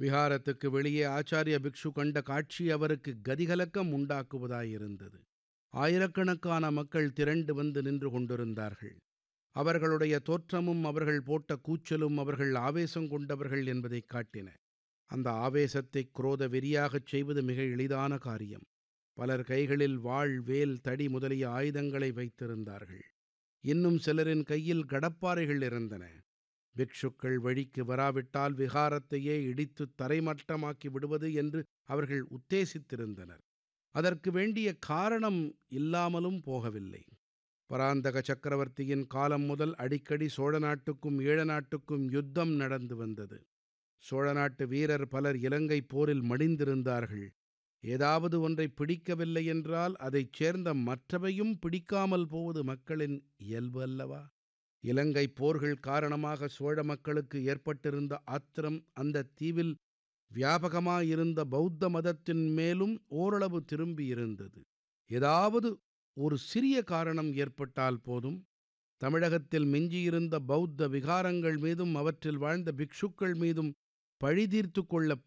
விஹாரத்துக்கு வெளியே ஆச்சார்ய பிக்ஷு கண்ட காட்சி அவருக்கு கதிகலக்கம் உண்டாக்குவதாயிருந்தது ஆயிரக்கணக்கான மக்கள் திரண்டு வந்து நின்று கொண்டிருந்தார்கள் அவர்களுடைய தோற்றமும் அவர்கள் போட்ட கூச்சலும் அவர்கள் ஆவேசம் கொண்டவர்கள் என்பதைக் காட்டின அந்த ஆவேசத்தைக் குரோத வெறியாகச் செய்வது மிக எளிதான காரியம் பலர் கைகளில் வாள் வேல் தடி முதலிய ஆயுதங்களை வைத்திருந்தார்கள் இன்னும் சிலரின் கையில் கடப்பாறைகள் இருந்தன பிக்ஷுக்கள் வழிக்கு வராவிட்டால் விகாரத்தையே இடித்து தரைமட்டமாக்கி விடுவது என்று அவர்கள் உத்தேசித்திருந்தனர் அதற்கு வேண்டிய காரணம் இல்லாமலும் போகவில்லை பராந்தக சக்கரவர்த்தியின் காலம் முதல் அடிக்கடி சோழ நாட்டுக்கும் ஈழ நாட்டுக்கும் யுத்தம் நடந்து வந்தது சோழ நாட்டு வீரர் பலர் இலங்கை போரில் மடிந்திருந்தார்கள் ஏதாவது ஒன்றை பிடிக்கவில்லை என்றால் அதைச் சேர்ந்த மற்றவையும் பிடிக்காமல் போவது மக்களின் இயல்பு அல்லவா இலங்கை போர்கள் காரணமாக சோழ மக்களுக்கு ஏற்பட்டிருந்த ஆத்திரம் அந்த தீவில் வியாபகமாயிருந்த பௌத்த மதத்தின் மேலும் ஓரளவு திரும்பியிருந்தது ஏதாவது ஒரு சிறிய காரணம் ஏற்பட்டால் போதும் தமிழகத்தில் மிஞ்சியிருந்த பௌத்த விகாரங்கள் மீதும் அவற்றில் வாழ்ந்த பிக்ஷுக்கள் மீதும் பழி தீர்த்து கொள்ள